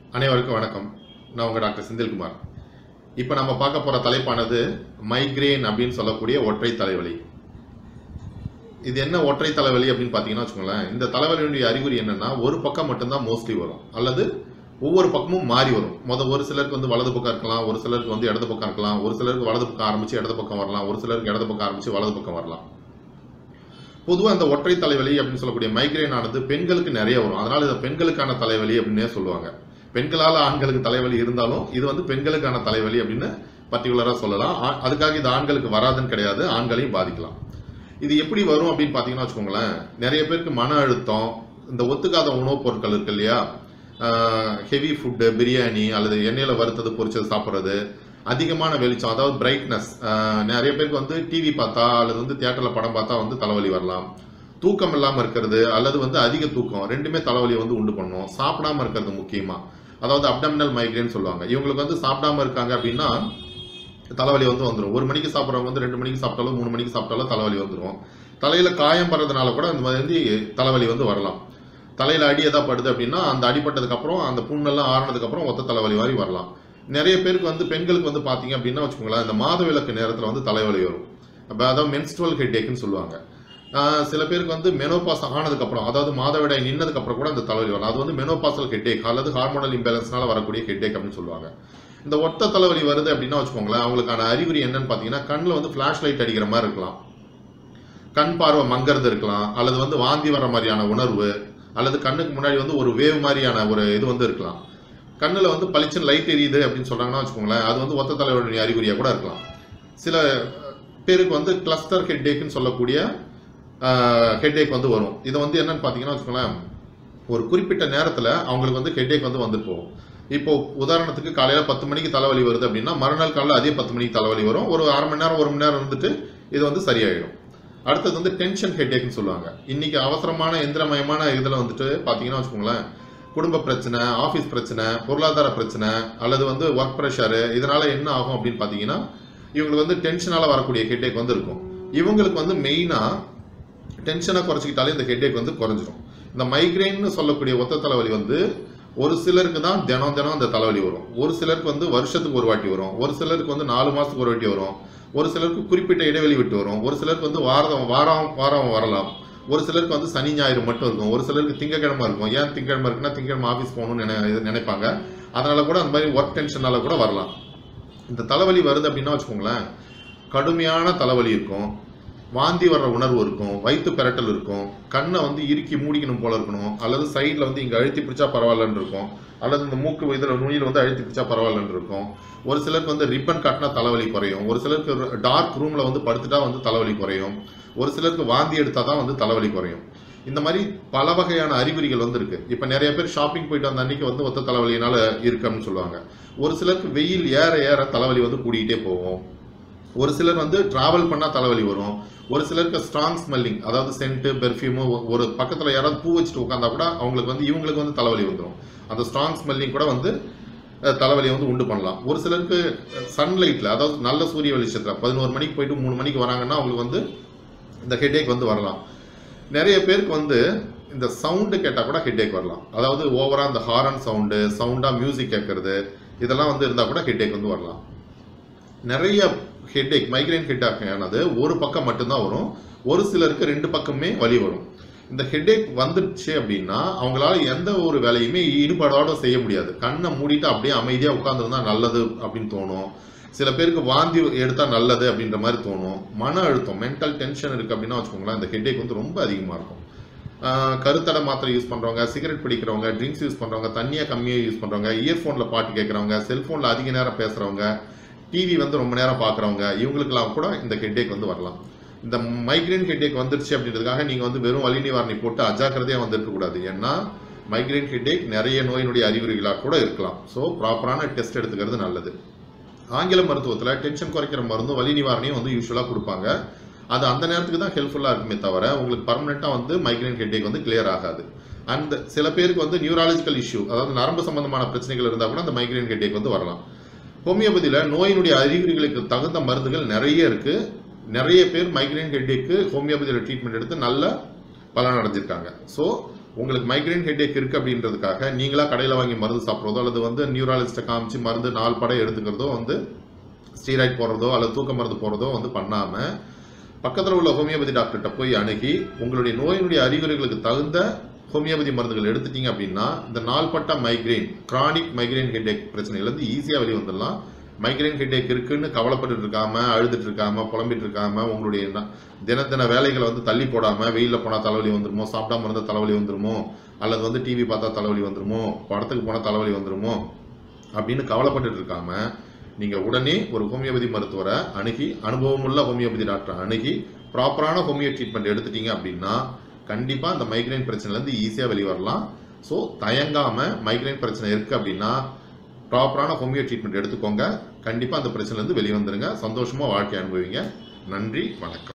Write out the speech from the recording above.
அனைவருக்கும் வணக்கம் நான் உங்கள் டாக்டர் செந்தில்குமார் இப்போ நம்ம பார்க்க போகிற தலைப்பானது மைக்ரேன் அப்படின்னு சொல்லக்கூடிய ஒற்றை தலைவலி இது என்ன ஒற்றை தலைவலி அப்படின்னு பார்த்தீங்கன்னா வச்சுக்கோங்களேன் இந்த தலைவலியுடைய அறிகுறி என்னன்னா ஒரு பக்கம் மட்டும்தான் மோஸ்ட்லி வரும் அல்லது ஒவ்வொரு பக்கமும் மாறி வரும் முத ஒரு சிலருக்கு வந்து வலது பக்கம் இருக்கலாம் ஒரு சிலருக்கு வந்து இடது பக்கம் இருக்கலாம் ஒரு சிலருக்கு வலது பக்கம் ஆரம்பிச்சு இடது பக்கம் வரலாம் ஒரு சிலருக்கு இடது பக்கம் ஆரம்பிச்சு வலது பக்கம் வரலாம் பொதுவாக இந்த ஒற்றை தலைவலி அப்படின்னு சொல்லக்கூடிய மைக்ரேன் ஆனது பெண்களுக்கு நிறைய வரும் அதனால இதை பெண்களுக்கான தலைவலி அப்படின்னே சொல்லுவாங்க பெண்களால் ஆண்களுக்கு தலைவலி இருந்தாலும் இது வந்து பெண்களுக்கான தலைவலி அப்படின்னு பர்டிகுலராக சொல்லலாம் ஆ- அதுக்காக இது ஆண்களுக்கு வராதுன்னு கிடையாது ஆண்களையும் பாதிக்கலாம் இது எப்படி வரும் அப்படின்னு பார்த்தீங்கன்னா வச்சுக்கோங்களேன் நிறைய பேருக்கு மன அழுத்தம் இந்த ஒத்துக்காத உணவுப் பொருட்கள் இருக்கு இல்லையா ஹெவி ஃபுட்டு பிரியாணி அல்லது எண்ணெயில் வறுத்தது பொரிச்சது சாப்பிட்றது அதிகமான வெளிச்சம் அதாவது பிரைட்னஸ் நிறைய பேருக்கு வந்து டிவி பார்த்தா அல்லது வந்து தியேட்டரில் படம் பார்த்தா வந்து தலைவலி வரலாம் தூக்கம் இல்லாமல் இருக்கிறது அல்லது வந்து அதிக தூக்கம் ரெண்டுமே தலைவலியை வந்து உண்டு பண்ணும் சாப்பிடாம இருக்கிறது முக்கியமாக அதாவது அப்டமினல் மைக்ரேன் சொல்லுவாங்க இவங்களுக்கு வந்து சாப்பிடாம இருக்காங்க அப்படின்னா தலைவலி வந்து வந்துடும் ஒரு மணிக்கு சாப்பிட்றவங்க வந்து ரெண்டு மணிக்கு சாப்பிட்டாலும் மூணு மணிக்கு சாப்பிட்டாலும் தலைவலி வந்துடும் தலையில் காயம் படுறதுனால கூட இந்த மாதிரி வந்து தலைவலி வந்து வரலாம் தலையில் அடி எதா படுது அப்படின்னா அந்த அடிபட்டதுக்கப்புறம் அந்த புண்ணெல்லாம் ஆறுனதுக்கப்புறம் ஒத்த தலைவலி மாதிரி வரலாம் நிறைய பேருக்கு வந்து பெண்களுக்கு வந்து பார்த்தீங்க அப்படின்னா வச்சுக்கோங்களேன் இந்த மாதவிலக்கு நேரத்தில் வந்து தலைவலி வரும் அப்போ அதாவது மென்ஸ்ட்ரல் ஹெட்டேக்குன்னு சொல்லுவாங்க ஆஹ் சில பேருக்கு வந்து மெனோபாஸ் ஆனதுக்கப்புறம் அதாவது மாதவிடாய் நின்னதுக்கப்புறம் கூட அந்த தலைவலி வரும் அது வந்து மெனோபாசல் ஹெட்டேக் அல்லது ஹார்மோனல் இம்பேலன்ஸ்னால வரக்கூடிய ஹெட்டேக் அப்படின்னு சொல்லுவாங்க இந்த ஒத்த தலைவலி வருது அப்படின்னா வச்சுக்கோங்களேன் அவங்களுக்கான அறிகுறி என்னன்னு பார்த்தீங்கன்னா கண்ணில் வந்து ஃப்ளாஷ் லைட் அடிக்கிற மாதிரி இருக்கலாம் கண் பார்வை மங்கறது இருக்கலாம் அல்லது வந்து வாந்தி வர மாதிரியான உணர்வு அல்லது கண்ணுக்கு முன்னாடி வந்து ஒரு வேவ் மாதிரியான ஒரு இது வந்து இருக்கலாம் கண்ணில் வந்து பளிச்சுன்னு லைட் எரியுது அப்படின்னு சொல்றாங்கன்னா வச்சுக்கோங்களேன் அது வந்து ஒத்த தலைவலியுடைய அறிகுறியாக கூட இருக்கலாம் சில பேருக்கு வந்து கிளஸ்டர் ஹெட்டேக்குன்னு சொல்லக்கூடிய ஹெட்டேக் வந்து வரும் இது வந்து என்னன்னு பார்த்தீங்கன்னா வச்சுக்கோங்களேன் ஒரு குறிப்பிட்ட நேரத்தில் அவங்களுக்கு வந்து ஹெட்டேக் வந்து வந்துட்டு போகும் இப்போ உதாரணத்துக்கு காலையில் பத்து மணிக்கு தலைவலி வருது அப்படின்னா மறுநாள் காலையில் அதே பத்து மணிக்கு தலைவலி வரும் ஒரு அரை மணி நேரம் ஒரு மணி நேரம் இருந்துட்டு இது வந்து சரியாயிடும் அடுத்தது வந்து டென்ஷன் ஹெட்டேக்னு சொல்லுவாங்க இன்னைக்கு அவசரமான எந்திரமயமான இதில் வந்துட்டு பார்த்தீங்கன்னா வச்சுக்கோங்களேன் குடும்ப பிரச்சனை ஆஃபீஸ் பிரச்சனை பொருளாதார பிரச்சனை அல்லது வந்து ஒர்க் ப்ரெஷரு இதனால என்ன ஆகும் அப்படின்னு பார்த்தீங்கன்னா இவங்களுக்கு வந்து டென்ஷனால வரக்கூடிய ஹெட்டேக் வந்து இருக்கும் இவங்களுக்கு வந்து மெயினாக டென்ஷனை குறைச்சிக்கிட்டாலே இந்த ஹெட்டேக் வந்து குறைஞ்சிரும் இந்த மைக்ரைன்னு சொல்லக்கூடிய ஒத்த தலைவலி வந்து ஒரு சிலருக்கு தான் தினம் தினம் அந்த தலைவலி வரும் ஒரு சிலருக்கு வந்து வருஷத்துக்கு ஒரு வாட்டி வரும் ஒரு சிலருக்கு வந்து நாலு மாசத்துக்கு ஒரு வாட்டி வரும் ஒரு சிலருக்கு குறிப்பிட்ட இடைவெளி விட்டு வரும் ஒரு சிலருக்கு வந்து வாரம் வாரம் வாரம் வரலாம் ஒரு சிலருக்கு வந்து சனி ஞாயிறு மட்டும் இருக்கும் ஒரு சிலருக்கு திங்கக்கிழமை இருக்கும் ஏன் திங்கக்கிழமை இருக்குன்னா திங்கக்கிழமை ஆஃபீஸ் போகணும்னு நினை இது நினைப்பாங்க அதனால கூட அந்த மாதிரி ஒர்க் டென்ஷனால கூட வரலாம் இந்த தலைவலி வருது அப்படின்னா வச்சுக்கோங்களேன் கடுமையான தலைவலி இருக்கும் வாந்தி வர்ற உணர்வு இருக்கும் வயிற்று பெரட்டல் இருக்கும் கண்ணை வந்து இறுக்கி மூடிக்கணும் போல இருக்கணும் அல்லது சைடில் வந்து இங்கே அழுத்தி பிடிச்சா பரவாயில்லன்னு இருக்கும் அல்லது இந்த மூக்கு இதில் நுனியில் வந்து அழுத்தி பிடிச்சா பரவாயில்லன்னு இருக்கும் ஒரு சிலருக்கு வந்து ரிப்பன் கட்டினா தலைவலி குறையும் ஒரு சிலருக்கு டார்க் ரூமில் வந்து படுத்துட்டா வந்து தலைவலி குறையும் ஒரு சிலருக்கு வாந்தி எடுத்தால் தான் வந்து தலைவலி குறையும் இந்த மாதிரி பல வகையான அறிகுறிகள் வந்து இருக்கு இப்போ நிறைய பேர் ஷாப்பிங் போயிட்டு வந்த அன்னைக்கு வந்து ஒத்த தலைவலியினால இருக்குன்னு சொல்லுவாங்க ஒரு சிலருக்கு வெயில் ஏற ஏற தலைவலி வந்து கூடிக்கிட்டே போகும் ஒரு சிலர் வந்து டிராவல் பண்ணால் தலைவலி வரும் ஒரு சிலருக்கு ஸ்ட்ராங் ஸ்மெல்லிங் அதாவது சென்ட்டு பெர்ஃப்யூமு ஒரு பக்கத்தில் யாராவது பூ வச்சுட்டு உட்காந்தா கூட அவங்களுக்கு வந்து இவங்களுக்கு வந்து தலைவலி வந்துடும் அந்த ஸ்ட்ராங் ஸ்மெல்லிங் கூட வந்து அஹ், தலைவலியை வந்து உண்டு பண்ணலாம் ஒரு சிலருக்கு சன்லைட்டில் அதாவது நல்ல சூரிய வெளிச்சத்தில் பதினோரு மணிக்கு போயிட்டு மூணு மணிக்கு வராங்கன்னா அவங்களுக்கு வந்து இந்த ஹெட்டேக் வந்து வரலாம் நிறைய பேருக்கு வந்து இந்த சவுண்டு கேட்டால் கூட ஹெட்டேக் வரலாம் அதாவது ஓவராக இந்த ஹாரன் சவுண்டு சவுண்டாக மியூசிக் கேட்கறது இதெல்லாம் வந்து இருந்தால் கூட ஹெட்டேக் வந்து வரலாம் நிறைய ஹெட்டேக் மைக்ரைன் ஹெட்டேக் ஆனது ஒரு பக்கம் மட்டும்தான் வரும் ஒரு சிலருக்கு ரெண்டு பக்கமே வலி வரும் இந்த ஹெட்டேக் வந்துடுச்சு அப்படின்னா அவங்களால எந்த ஒரு வேலையுமே ஈடுபாடோட செய்ய முடியாது கண்ணை மூடிட்டு அப்படியே அமைதியாக உட்காந்துருந்தா நல்லது அப்படின்னு தோணும் சில பேருக்கு வாந்தி எடுத்தா நல்லது அப்படின்ற மாதிரி தோணும் மன அழுத்தம் மென்டல் டென்ஷன் இருக்கு அப்படின்னா வச்சுக்கோங்களேன் இந்த ஹெட்டேக் வந்து ரொம்ப அதிகமாக இருக்கும் ஆஹ் கருத்தடை மாத்திரை யூஸ் பண்றவங்க சிகரெட் பிடிக்கிறவங்க ட்ரிங்க்ஸ் யூஸ் பண்றவங்க தண்ணியை கம்மியாக யூஸ் பண்றவங்க இயர்ஃபோன்ல பாட்டு கேட்கறவங்க செல்போன்ல அதிக நேரம் பேசுறவங்க டிவி வந்து ரொம்ப நேரம் பார்க்குறவங்க இவங்களுக்கெல்லாம் கூட இந்த ஹெட்டேக் வந்து வரலாம் இந்த மைக்ரைன் ஹெட்டேக் வந்துருச்சு அப்படின்றதுக்காக நீங்கள் வந்து வெறும் வலி நிவாரணி போட்டு அஜாக்கிரதையாக வந்துருக்க கூடாது ஏன்னா மைக்ரைன் ஹெட்டேக் நிறைய நோயினுடைய அறிகுறிகளாக கூட இருக்கலாம் ஸோ ப்ராப்பரான டெஸ்ட் எடுத்துக்கிறது நல்லது ஆங்கில மருத்துவத்தில் டென்ஷன் குறைக்கிற மருந்தும் வலி நிவாரணியும் வந்து யூஸ்வலாக கொடுப்பாங்க அது அந்த நேரத்துக்கு தான் ஹெல்ப்ஃபுல்லாக இருக்குமே தவிர உங்களுக்கு பர்மனெண்ட்டாக வந்து மைக்ரைன் ஹெட்டேக் வந்து கிளியர் ஆகாது அந்த சில பேருக்கு வந்து நியூராலஜிக்கல் இஷ்யூ அதாவது நரம்பு சம்பந்தமான பிரச்சனைகள் இருந்தால் கூட அந்த மைக்ரைன் ஹெட்டேக் வந்து வரலாம் ஹோமியோபதியில் நோயினுடைய அறிகுறிகளுக்கு தகுந்த மருந்துகள் நிறைய இருக்கு நிறைய பேர் மைக்ரைன் ஹெட்டேக்கு ஹோமியோபதியில் ட்ரீட்மெண்ட் எடுத்து நல்ல பலன் அடைஞ்சிருக்காங்க ஸோ உங்களுக்கு மைக்ரைன் ஹெட்டேக் இருக்கு அப்படின்றதுக்காக நீங்களா கடையில் வாங்கி மருந்து சாப்பிட்றதோ அல்லது வந்து நியூராலஜிஸ்ட்டை காமிச்சு மருந்து நாலு படம் எடுத்துக்கிறதோ வந்து ஸ்டீராய்ட் போடுறதோ அல்லது தூக்க மருந்து போடுறதோ வந்து பண்ணாமல் பக்கத்தில் உள்ள ஹோமியோபதி டாக்டர்கிட்ட போய் அணுகி உங்களுடைய நோயினுடைய அறிகுறிகளுக்கு தகுந்த ஹோமியோபதி மருந்துகள் எடுத்துட்டீங்க அப்படின்னா இந்த நாள்பட்ட மைக்ரைன் கிரானிக் மைக்ரைன் ஹெட்டேக் பிரச்சனையிலேருந்து ஈஸியாக வெளியே வந்துடலாம் மைக்ரைன் ஹெட்டேக் இருக்குன்னு கவலைப்பட்டு இருக்காம அழுதுட்டு இருக்காம புலம்பிட்டு இருக்காம உங்களுடைய ந- தின தின வேலைகளை வந்து தள்ளி போடாம வெயிலில் போனால் தலைவலி வந்துருமோ சாப்பிடாம இருந்தால் தலைவலி வந்துருமோ அல்லது வந்து டிவி பார்த்தா தலைவலி வந்துருமோ படத்துக்கு போனால் தலைவலி வந்துருமோ அப்படின்னு கவலைப்பட்டுட்டு இருக்காம நீங்க உடனே ஒரு ஹோமியோபதி மருத்துவரை அணுகி அனுபவமுள்ள ஹோமியோபதி டாக்டரை அணுகி ப்ராப்பரான ஹோமியோ ட்ரீட்மெண்ட் எடுத்துட்டீங்க அப்படின்னா கண்டிப்பா அந்த மைக்ரைன் பிரச்சனைலேருந்து ஈஸியாக வெளியே வரலாம் ஸோ தயங்காம மைக்ரைன் பிரச்சனை இருக்கு அப்படின்னா ப்ராப்பரான ஹோமியோ ட்ரீட்மெண்ட் எடுத்துக்கோங்க கண்டிப்பா அந்த பிரச்சனைலேருந்து வெளியே வந்துருங்க சந்தோஷமா வாழ்க்கை அனுபவிங்க நன்றி வணக்கம்